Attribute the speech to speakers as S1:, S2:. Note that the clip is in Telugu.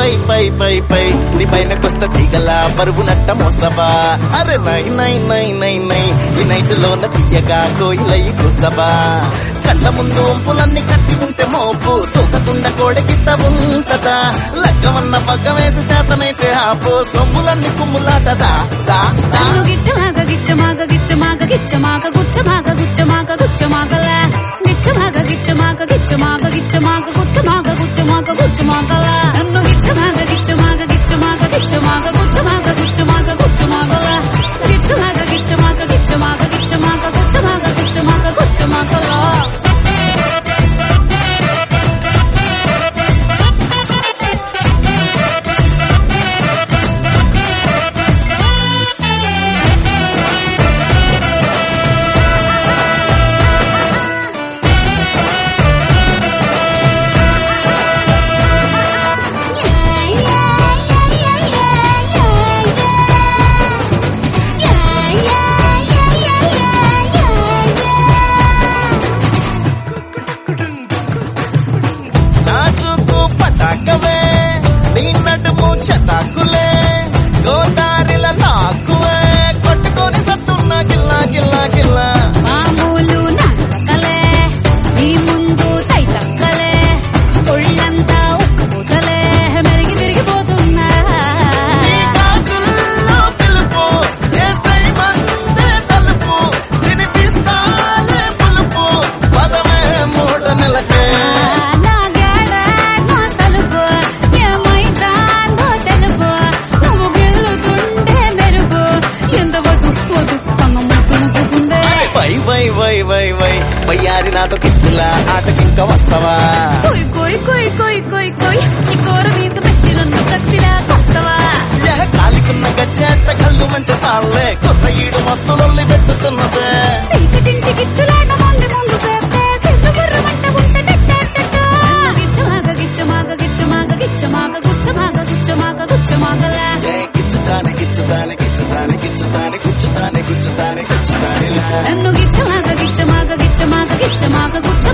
S1: పై పై పై పై నీ పైన కొస్త తీగల బరువు నట్ట మోస్తవా అరే నై నై నై నై నై ఈ నైట్ లోన తీయగా కోయిలయ్యి కూస్తవా కళ్ళ ముందు వంపులన్నీ కట్టి ఉంటే మోపు తూకతుండ కోడెకిత్త ఉంటదా లగ్గమన్న పగ్గ వేసి శాతనైతే ఆపు సొమ్ములన్నీ కుమ్ములాటదా దా దా
S2: నన్ను గిచ్చమాగ గిచ్చమాగ గిచ్చమాగ గిచ్చమాగ గుచ్చమాగ గుచ్చమాగ గుచ్చమాగలే గిచ్చమాగ గిచ్చమాగ గిచ్చమాగ గిచ్చమాగ గుచ్చమాగ గుచ్చమాగ గుచ్చమాగలే నన్ను గిచ్చమాగ గిచ్చమాగ గిచ్చమాగ గిచ్చమాగ గుచ్చమాగ గుచ్చమాగ గుచ్చమాగలే గిచ్చమాగ గిచ్చమాగ గిచ్చమాగ గిచ్చమాగ గుచ్చమాగ గుచ్చమాగ గుచ్చమాగలే
S1: నాచుకు పటాకవే నీ నడుము చటాకులే గోదారిల నాకువే కొట్టుకొని సత్తున్న గిల్లా గిల్లా గిల్లా
S2: మామూలు నాటకలే నీ ముందు తైతక్కలే ఒళ్ళంతా ఉక్కుపోతలే మెరిగి తిరిగిపోతున్నా
S1: నీ గాజుల్లో పిలుపు ఏసై మందే తలుపు తినిపిస్తాలే పులుపు పదమే మూడ నెలకే
S2: నా గేడ నా తలుపు ఏమైందో తెలుపు నువ్వు గెలుతుంటే మెరుపు ఎంత వద్దు వద్దు కన్న ముద్దు ముద్దుకుందే
S1: వై వై వై వై వై వయ్యారి నాతో కిస్సులా ఆటకింక వస్తావా
S2: కొయ్ కొయ్ కొయ్ కొయ్ కొయ్ కొయ్ ఈ కూర మీద పెట్టినన్న కత్తిలా కొస్తవా
S1: ఎహ కాలికున్న గచ్చేట కళ్ళు మంటే సాలే కొత్త ఈడు మస్తులొల్లి పెట్టుతున్నదే
S2: సీకటింటి గిచ్చులాట మంది ముందు చేస్తే సిగ్గు బుర్రమంట ఉంటే టెట్టెట్టెట్ట. గిచ్చమాగ గిచ్చమాగ గిచ్చమాగ గిచ్చమాగ గుచ్చమాగ గుచ్చమాగ గుచ్చమాగలే
S1: ఏ గిచ్చుతానే గిచ్చుతానే గిచ్చుతానే గిచ్చుతానే గుచ్చుతానే గుచ్చుతానే గుచ్చుతానే
S2: నన్ను గిచ్చమాగ గిచ్చమాగ గిచ్చమాగ గిచ్చమాగ గుచ్చమాగ